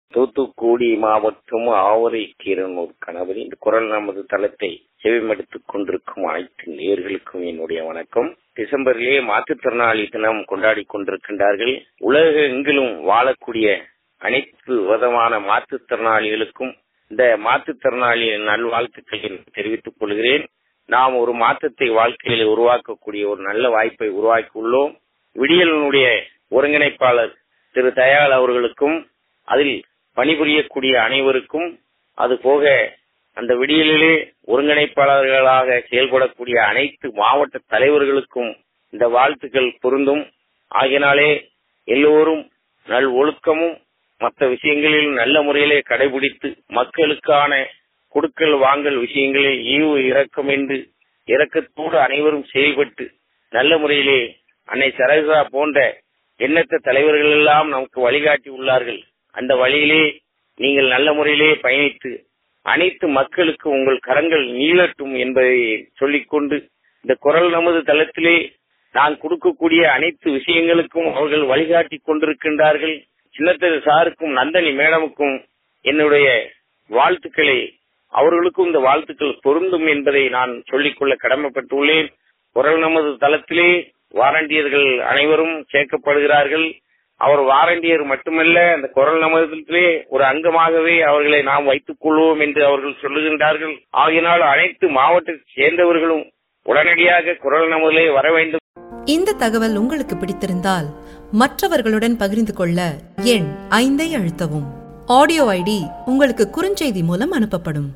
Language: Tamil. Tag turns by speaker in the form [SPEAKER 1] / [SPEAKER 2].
[SPEAKER 1] தூத்துக்குடி மாவட்டம் ஆவரை கீரனூர் கணவர் இந்த குரல் நமது தளத்தை செவிமடுத்துக் கொண்டிருக்கும் அனைத்து நேர்களுக்கும் என்னுடைய வணக்கம் டிசம்பரிலே மாற்றுத்திறனாளி தினம் கொண்டாடி கொண்டிருக்கின்றார்கள் உலக எங்கிலும் வாழக்கூடிய அனைத்து விதமான மாற்றுத்திறனாளிகளுக்கும் இந்த மாற்றுத்திறனாளி நல்வாழ்த்துக்களை தெரிவித்துக் கொள்கிறேன் நாம் ஒரு மாற்றத்தை வாழ்க்கையில் உருவாக்கக்கூடிய ஒரு நல்ல வாய்ப்பை உருவாக்கியுள்ளோம் விடியலினுடைய ஒருங்கிணைப்பாளர் திரு தயாள் அவர்களுக்கும் அதில் பணிபுரியக்கூடிய அனைவருக்கும் அது போக அந்த விடியலிலே ஒருங்கிணைப்பாளர்களாக செயல்படக்கூடிய அனைத்து மாவட்ட தலைவர்களுக்கும் இந்த வாழ்த்துக்கள் பொருந்தும் ஆகினாலே எல்லோரும் நல் ஒழுக்கமும் மற்ற விஷயங்களில் நல்ல முறையிலே கடைபிடித்து மக்களுக்கான கொடுக்கல் வாங்கல் விஷயங்களில் ஈவு இரக்கம் என்று இரக்கத்தோடு அனைவரும் செயல்பட்டு நல்ல முறையிலே அன்னை சரோஜா போன்ற எண்ணற்ற தலைவர்கள் எல்லாம் நமக்கு வழிகாட்டி உள்ளார்கள் அந்த வழியிலே நீங்கள் நல்ல முறையிலே பயணித்து அனைத்து மக்களுக்கு உங்கள் கரங்கள் நீளட்டும் என்பதை சொல்லிக்கொண்டு இந்த குரல் நமது தளத்திலே நான் கொடுக்கக்கூடிய அனைத்து விஷயங்களுக்கும் அவர்கள் வழிகாட்டி கொண்டிருக்கின்றார்கள் சின்னத்திரு சாருக்கும் நந்தனி மேடமுக்கும் என்னுடைய வாழ்த்துக்களை அவர்களுக்கும் இந்த வாழ்த்துக்கள் பொருந்தும் என்பதை நான் சொல்லிக்கொள்ள கடமைப்பட்டுள்ளேன் குரல் நமது தளத்திலே வாரண்டியர்கள் அனைவரும் சேர்க்கப்படுகிறார்கள் அவர் வாரண்டியர் மட்டுமல்ல அந்த குரல் நமதத்திலே ஒரு அங்கமாகவே அவர்களை நாம் வைத்துக் கொள்வோம் என்று அவர்கள் சொல்லுகின்றார்கள் ஆகினால் அனைத்து மாவட்டத்தை சேர்ந்தவர்களும் உடனடியாக குரல் நமதிலே வர வேண்டும்
[SPEAKER 2] இந்த தகவல் உங்களுக்கு பிடித்திருந்தால் மற்றவர்களுடன் பகிர்ந்து கொள்ள எண் ஐந்தை அழுத்தவும் ஆடியோ ஐடி உங்களுக்கு குறுஞ்செய்தி மூலம் அனுப்பப்படும்